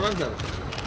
చూడండి సార్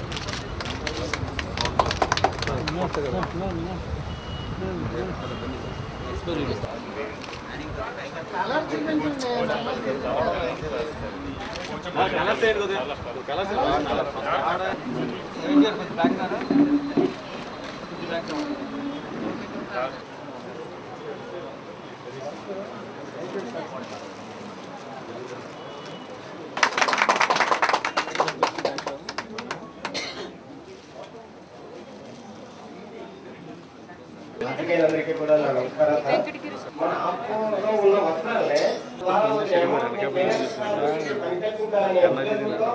అందరికీ కూడా నా నమస్కారం సార్. మన ఆత్మలో ఉన్న వస్త్రాలనే పనిచేసుకుంటారనే ఉద్దేశంతో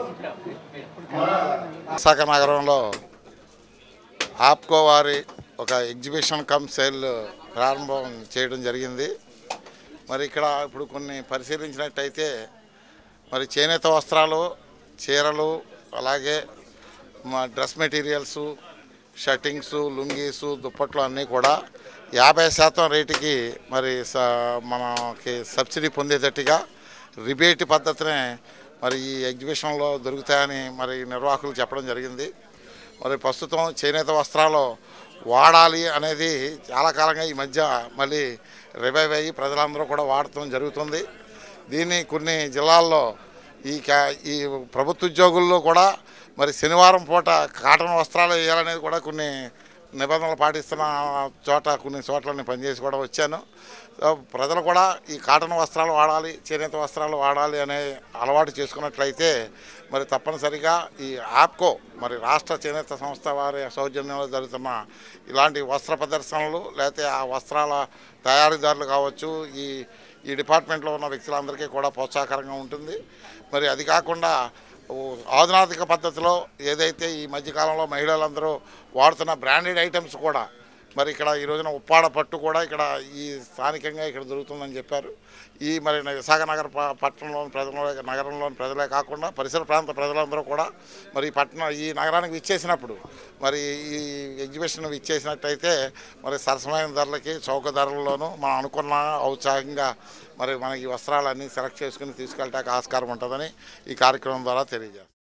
మన విశాఖ నగరంలో ఆప్కో వారి ఒక ఎగ్జిబిషన్ కమ్ సేల్ ప్రారంభం చేయడం జరిగింది మరి ఇక్కడ ఇప్పుడు కొన్ని పరిశీలించినట్టయితే మరి చేనేత వస్త్రాలు చీరలు అలాగే మా డ్రెస్ మెటీరియల్స్ షర్టింగ్స్ లుంగీసు దుప్పట్లు అన్నీ కూడా యాభై శాతం రేటుకి మరి స- మనకి సబ్సిడీ పొందేటట్టుగా రిబేట్ పద్ధతినే మరి ఈ ఎగ్జిబిషన్లో దొరుకుతాయని మరి నిర్వాహకులు చెప్పడం జరిగింది మరి ప్రస్తుతం చేనేత వస్త్రాలు వాడాలి అనేది చాలా కాలంగా ఈ మధ్య మళ్ళీ రివైవ్ అయ్యి ప్రజలందరూ కూడా వాడటం జరుగుతుంది దీన్ని కొన్ని జిల్లాల్లో ఈ కా- ఈ ప్రభుత్వ ఉద్యోగుల్లో కూడా మరి శనివారం పూట కాటన్ వస్త్రాలు వేయాలనేది కూడా కొన్ని నిబంధనలు పాటిస్తున్న చోట కొన్ని చోట్ల నేను పనిచేసి కూడా వచ్చాను సో ప్రజలు కూడా ఈ కాటన్ వస్త్రాలు వాడాలి చేనేత వస్త్రాలు వాడాలి అనే అలవాటు చేసుకున్నట్లయితే మరి తప్పనిసరిగా ఈ ఆప్కో మరి రాష్ట్ర చేనేత సంస్థ వారి సౌజన్యంలో జరుగుతున్న ఇలాంటి వస్త్ర ప్రదర్శనలు లేకపోతే ఆ వస్త్రాల తయారీదారులు కావచ్చు ఈ ఈ డిపార్ట్మెంట్లో ఉన్న వ్యక్తులందరికీ కూడా ప్రోత్సాహకరంగా ఉంటుంది మరి అది కాకుండా ఓ ఆధునాతిక పద్ధతిలో ఏదైతే ఈ మధ్యకాలంలో మహిళలందరూ వాడుతున్న బ్రాండెడ్ ఐటమ్స్ కూడా మరి ఇక్కడ ఈ రోజున ఉప్పాడ పట్టు కూడా ఇక్కడ ఈ స్థానికంగా ఇక్కడ దొరుకుతుందని చెప్పారు ఈ మరి విశాఖ నగర ప- పట్టణంలోని ప్రజల నగరంలోని ప్రజలే కాకుండా పరిసర ప్రాంత ప్రజలందరూ కూడా మరి ఈ పట్టణం ఈ నగరానికి విచ్చేసినప్పుడు మరి ఈ ఎగ్జిబిషన్ విచ్చేసినట్టయితే మరి సరసమైన ధరలకి చౌక ధరల్లోనూ మనం అనుకున్న ఔత్సాహంగా మరి మనకి వస్త్రాలన్నీ సెలెక్ట్ చేసుకుని తీసుకెళ్ళటానికి ఆస్కారం ఉంటుందని ఈ కార్యక్రమం ద్వారా తెలియజేస్తాం